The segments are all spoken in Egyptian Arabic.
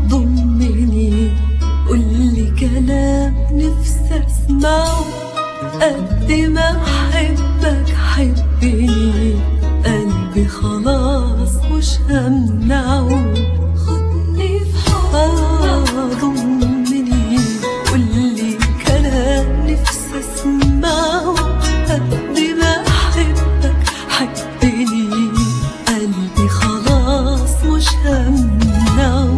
ضمني قولي كلام نفسي اسمعه قد ما احبك حبني قلبي خلاص مش همنعه خدني في حضنك ضمني قولي كلام نفسي اسمعه قد ما احبك حبني قلبي خلاص مش همنعه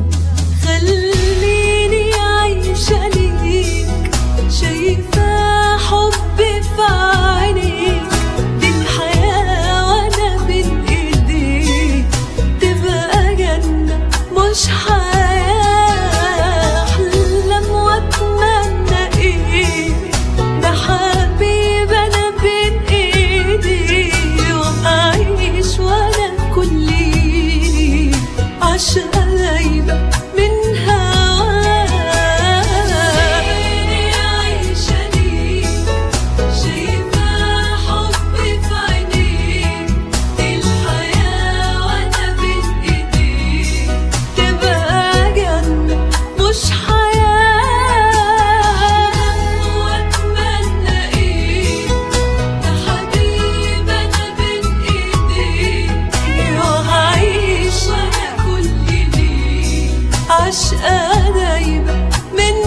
خليني عايشة ليك شايفة حبي في عينيك دي الحياة وانا بين ايديك تبقى جنة مش حياة احلم واتمنى ايه ده حبيب انا بين ايدي واعيش وانا كل ليلي عشقة دايما من هواك عايشة ليك شايفة حبي في عينيك دي الحياة وانا بين ايديك تبقى جنة مش حياة واتمنى ايه ده حبيب انا بين ايديك وهعيش وانا كل ليل عشقة دايما من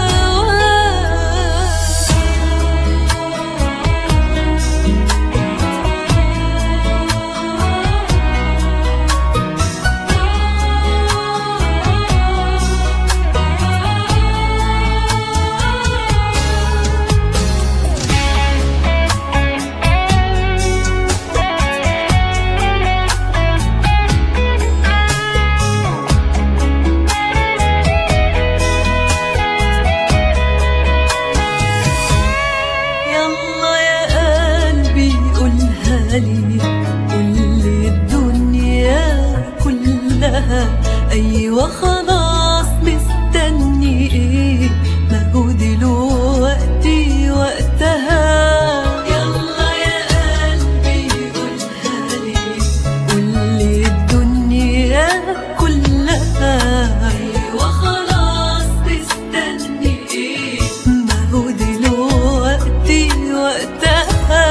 يلا يا قلبي قولها لي قولي الدنيا كلها ايوه خلاص مستني ايه ما هو دلوقتي وقتها يلا يا قلبي قولها لي قولي الدنيا كلها ايوه خلاص مستني ايه ما هو دلوقتي وقتها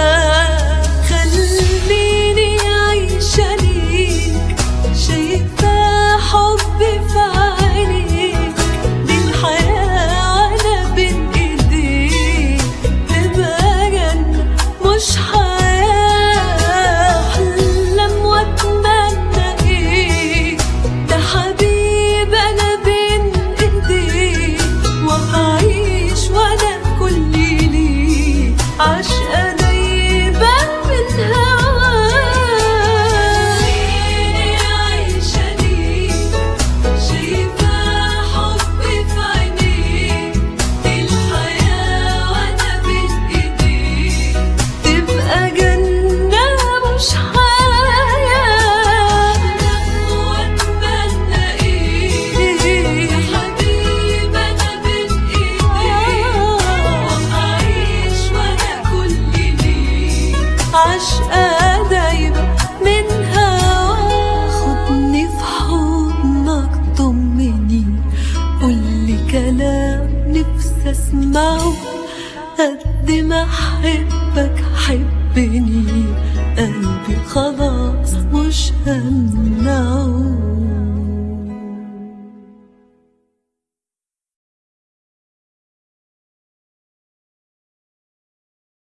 خليني عايشة ليك شايفة حبي في عينيك دي الحياة وانا بين ايديك تبقى جنة مش حياة احلم واتمنى ايه ده حبيب انا بين ايديك وهعيش وانا كل ليلي عشقة دايبة من هواك عايشة ليك شايفة حبي في عينيك دي الحياة وانا بين ايديك تبقى جنة مش حياة واتمنى ايه يا حبيب انا بين ايديك واعيش وانا كل ليل عشقة دايما من هواك خدني في حضنك ضمني قولي كلام نفسي اسمعه قد ما احبك حبني قلبي خلاص مش هم